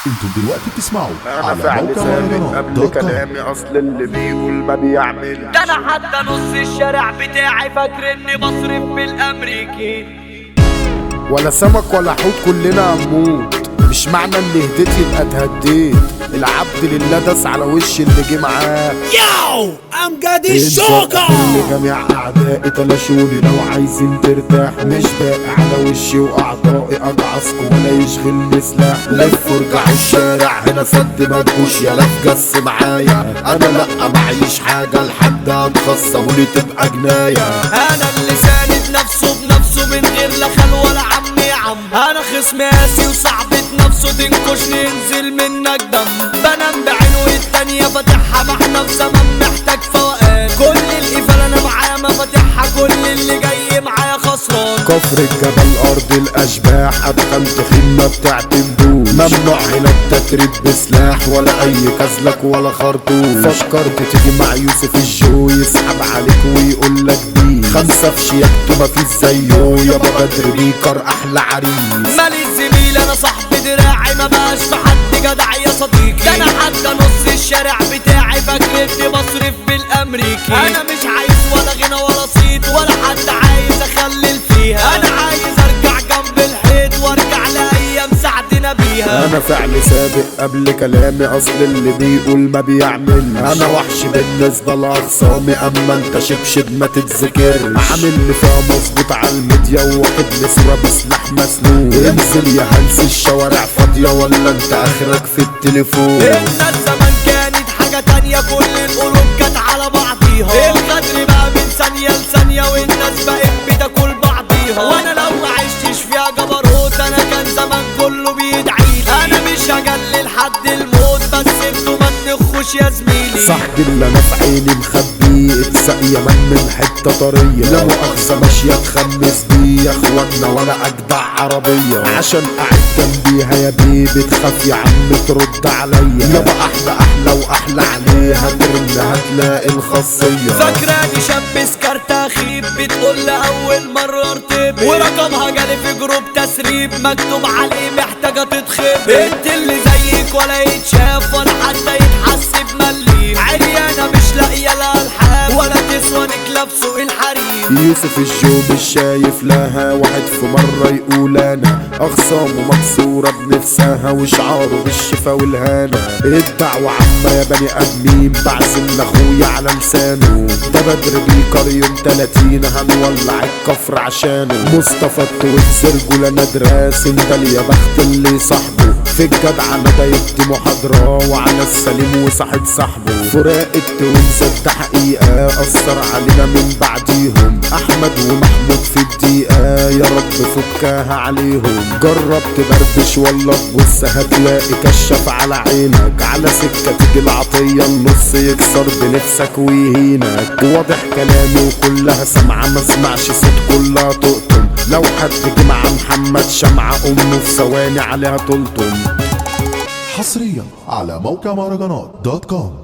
انتوا دلوقتي بتسمعوا انا على فعل موقع ثابت مهرجانات قبل دوت كوم. كلامي اصل اللي بيقول ما بيعمل ده انا حتى نص الشارع بتاعي فاكر اني بصرف بالامريكي ولا سمك ولا حوت كلنا هنموت مش معنى اني هديت يبقى اتهديت العبد لله داس على وش اللي جه معاه Yo, I'm Gadi انسى Shoka. كل جميع اعدائي تلاشوني لو عايزين ترتاح مش باقي على وشي واعضائي اجعصكم ولا يشغلني سلاح لف وارجع الشارع هنا سد ما تجوش يا لف جس معايا انا لا معيش حاجه لحد هتخصموني تبقى جنايه انا اللي ساند نفسه بنفسه من غير لا خال ولا عم يا عم انا خصم قاسي وصعبة نفسه تنكشني ينزل منك دم بنام بعينه التانية فاتحها مع نفسي زمان محتاج فوقان كل القفل انا معايا مفاتيحها كل اللي جاي معايا خسران كفر الجبل ارض الاشباح ادخل خيمه بتعتمدوش ممنوع هنا التتريب بسلاح ولا اي كزلك ولا خرطوش فكرت تيجي مع يوسف الجو يسحب عليك ويقول لك دي خمسه في شياكته مفيش زيه يابا بدر بيكر احلى عريس مالي الزميل انا صاحب دراعي ما بقاش في حد جدع يا صديقي ده انا حتى نص الشارع بتاعي فاكرني بصرف بالامريكي انا مش عايز ولا غنى ولا صيت ولا حد عايز اخلل فيها انا عايز ارجع جنب الحيط وارجع لايام سعدنا بيها انا فعل سابق قبل كلامي اصل اللي بيقول ما بيعمل انا وحش بالنسبه لاخصامي اما انت شبشب ما تتذكرش عامل لي فيها مظبوط على الميديا وواخد لي صوره بسلاح مسنون انزل يا هلس الشوارع فاضيه ولا انت اخرك في التليفون الناس زمان كانت حاجة تانية كل القلوب كانت على بعضيها الغدر بقى من ثانية لثانية والناس بقت بتاكل بعضيها وانا لو ما عشتش فيها جبروت انا كان زمان كله بيدعيلي انا مش هجلل حد الموت بس انتوا ما تنخوش يا زميلي صاحبي اللي انا في عيني مخبيه اتسق يمن من حته طريه لا مؤاخذه ماشيه تخمس بيه يا اخوانا ولا اجدع عربيه عشان قاعد جنبيها يا بيبي تخاف يا عم ترد عليا يابا احلى احلى واحلى عليها ترن هتلاقي الخاصيه فاكراني شاب سكرت خيب بتقول لأول مرة ارتب ورقمها جالي في جروب تسريب مكتوب عليه محتاجة تتخب انت اللي زيك ولا يتشاف ولا حتى يتحسب مليم عريانة مش لاقية لها الحال ولا تسوى نكلة في سوق الحريم يوسف الجو مش شايف لها واحد في مرة يقول انا اخصامه مكسورة بنفسها وشعاره بالشفا والهنا الدعوة عامة يا بني ادمين بعزم لاخويا على لسانه ده بدر بيكر يوم 30 هنولع الكفر عشانه مصطفى التويتس رجولة نادرة ده يا بخت اللي صاحبه في الجدع انا ده يدي محاضرة وعلى السليم وصاحب صاحبه فراق التوينز ده حقيقة أثر علينا من بعديهم أحمد ومحمود في الدقيقة يا رب فكها عليهم جرب تبربش ولا تبص هتلاقي كشف على عينك على سكة تيجي العطية النص يكسر بنفسك ويهينك واضح كلامي وكلها سمعة ما اسمعش صوت كلها تقطم لو حد جه مع محمد شمعة أمه في ثواني عليها تلطم حصريا على موقع مهرجانات دوت كوم